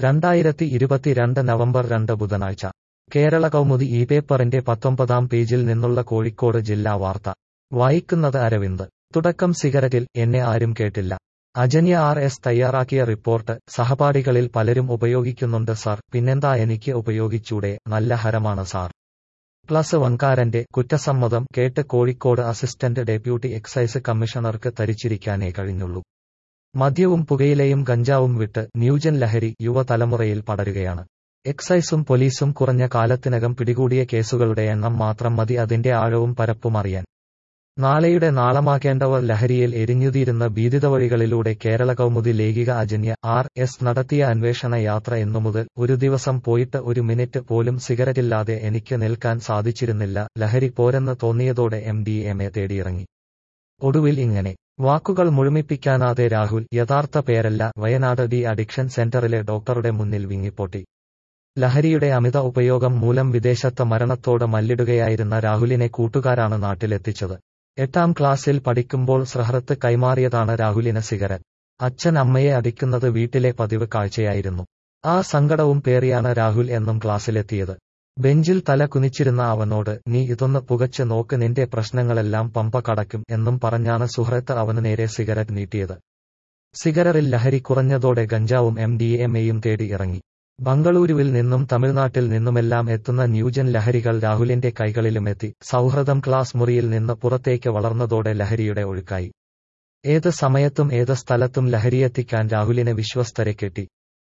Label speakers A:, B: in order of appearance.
A: രണ്ടായിരത്തി ഇരുപത്തിരണ്ട് നവംബർ രണ്ട് ബുധനാഴ്ച കേരള കൗമുദി ഈ പേപ്പറിന്റെ പത്തൊമ്പതാം പേജിൽ നിന്നുള്ള കോഴിക്കോട് ജില്ലാ വാർത്ത വായിക്കുന്നത് അരവിന്ദ് തുടക്കം സിഗരറ്റിൽ എന്നെ ആരും കേട്ടില്ല അജന്യ ആർ എസ് തയ്യാറാക്കിയ റിപ്പോർട്ട് സഹപാഠികളിൽ പലരും ഉപയോഗിക്കുന്നുണ്ട് സാർ പിന്നെന്താ എനിക്ക് ഉപയോഗിച്ചൂടെ നല്ല ഹരമാണ് സാർ പ്ലസ് വൺകാരന്റെ കുറ്റസമ്മതം കേട്ട് കോഴിക്കോട് അസിസ്റ്റന്റ് ഡെപ്യൂട്ടി എക്സൈസ് കമ്മീഷണർക്ക് തരിച്ചിരിക്കാനേ കഴിഞ്ഞുള്ളൂ മദ്യവും പുകയിലയും ഗഞ്ചാവും വിട്ട് ന്യൂജൻ ലഹരി യുവതലമുറയിൽ പടരുകയാണ് എക്സൈസും പോലീസും കുറഞ്ഞ കാലത്തിനകം പിടികൂടിയ കേസുകളുടെ എണ്ണം മാത്രം മതി അതിന്റെ ആഴവും പരപ്പും അറിയാൻ നാളെയുടെ നാളമാക്കേണ്ടവർ ലഹരിയിൽ എരിഞ്ഞുതീരുന്ന ഭീതിതവഴികളിലൂടെ കേരള കൗമുദി ലേഖിക അജന്യ ആർ എസ് നടത്തിയ അന്വേഷണ യാത്ര എന്നു മുതൽ ഒരു ദിവസം പോയിട്ട് ഒരു മിനിറ്റ് പോലും സിഗരറ്റില്ലാതെ എനിക്ക് നിൽക്കാൻ സാധിച്ചിരുന്നില്ല ലഹരി പോരെന്ന് തോന്നിയതോടെ എം ഡി എം എ തേടിയിറങ്ങി ഒടുവിൽ ഇങ്ങനെ വാക്കുകൾ മുഴുമിപ്പിക്കാനാതെ രാഹുൽ യഥാർത്ഥ പേരല്ല വയനാട് ഡി അഡിക്ഷൻ സെന്ററിലെ ഡോക്ടറുടെ മുന്നിൽ വിങ്ങിപ്പൊട്ടി ലഹരിയുടെ അമിത ഉപയോഗം മൂലം വിദേശത്ത് മരണത്തോട് മല്ലിടുകയായിരുന്ന രാഹുലിനെ കൂട്ടുകാരാണ് നാട്ടിലെത്തിച്ചത് എട്ടാം ക്ലാസ്സിൽ പഠിക്കുമ്പോൾ സഹ്റത്ത് കൈമാറിയതാണ് രാഹുലിന് സിഗരറ്റ് അച്ഛൻ അമ്മയെ അടിക്കുന്നത് വീട്ടിലെ പതിവ് കാഴ്ചയായിരുന്നു ആ സങ്കടവും പേറിയാണ് രാഹുൽ എന്നും ക്ലാസ്സിലെത്തിയത് ബെഞ്ചിൽ തല കുനിച്ചിരുന്ന അവനോട് നീ ഇതൊന്ന് പുകച്ച് നോക്ക് നിന്റെ പ്രശ്നങ്ങളെല്ലാം പമ്പ കടക്കും എന്നും പറഞ്ഞാണ് സുഹൃത്ത് അവന് നേരെ സിഗരറ്റ് നീട്ടിയത് സിഗരറിൽ ലഹരി കുറഞ്ഞതോടെ ഗഞ്ചാവും എം ഡി എം എയും തേടി ഇറങ്ങി ബംഗളൂരുവിൽ നിന്നും തമിഴ്നാട്ടിൽ നിന്നുമെല്ലാം എത്തുന്ന ന്യൂജൻ ലഹരികൾ രാഹുലിന്റെ കൈകളിലുമെത്തി സൗഹൃദം ക്ലാസ് മുറിയിൽ നിന്ന് പുറത്തേക്ക് വളർന്നതോടെ ലഹരിയുടെ ഒഴുക്കായി ഏത് സമയത്തും ഏത് സ്ഥലത്തും ലഹരിയെത്തിക്കാൻ രാഹുലിന് വിശ്വസ്തരെ കെട്ടി